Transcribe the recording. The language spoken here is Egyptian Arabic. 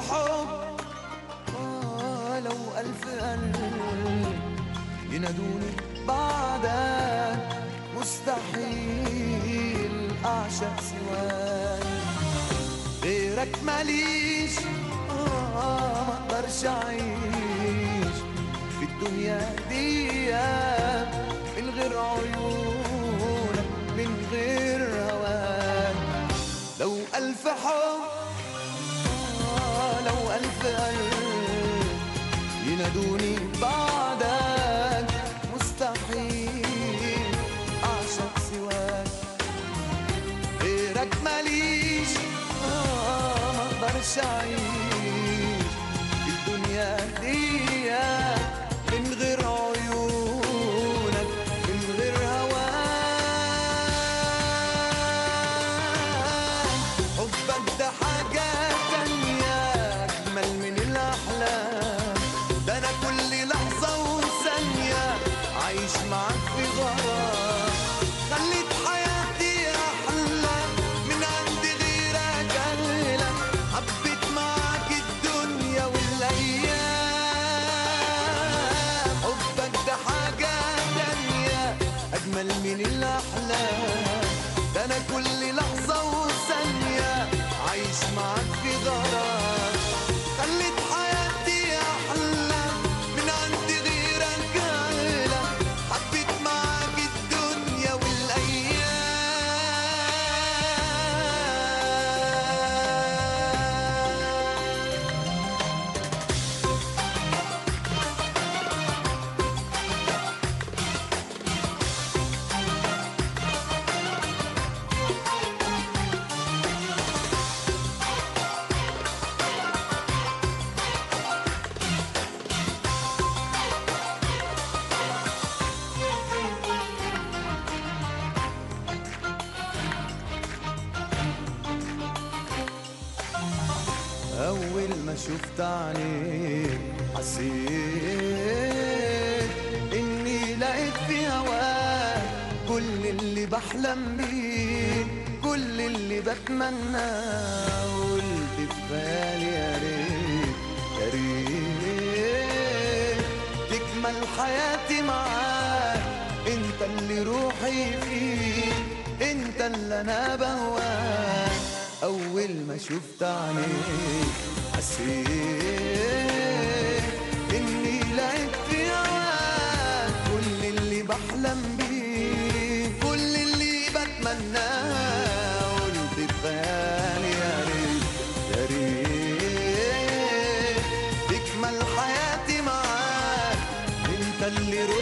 حب آه لو ألف قلب ينادوني بعدك مستحيل أعشق سواك غيرك ماليش آه ما اقدرش أعيش في الدنيا دي من غير عيونك من غير هواك لو ألف حب آه لو ألف قلب ينادوني بعدك مستحيل أعشق سواك غيرك ماليش آه ما اقدرش أعيش في الدنيا دي من غير عيونك من غير هواك حبك ده حاجة تانية أجمل من الأحلام ده أنا كل لحظة وثانية عايش معاك في غرام خليت حياتي أحلى من عند غيرك أغلى حبيت معاك الدنيا والأيام حبك ده حاجة تانية أجمل من الأحلام ده أنا كل لحظة وثانية عايش معاك في غرام خليت حياتي أحلى من عند غيرك أغلى حبيت معاك الدنيا والأيام أول ما شفت عليك حسيت إني لقيت في هواك كل اللي بحلم بيه كل اللي بتمناه قلت في بالي يا ريت يا ريت تكمل حياتي معاك انت اللي روحي فيه انت اللي انا بهواك اول ما شفت عينيك حسيت اني لقيت في هواك كل اللي بحلم بيه كل اللي بتمناه قلت في بالي يا ريت يا ريت تكمل حياتي معاك انت اللي روحي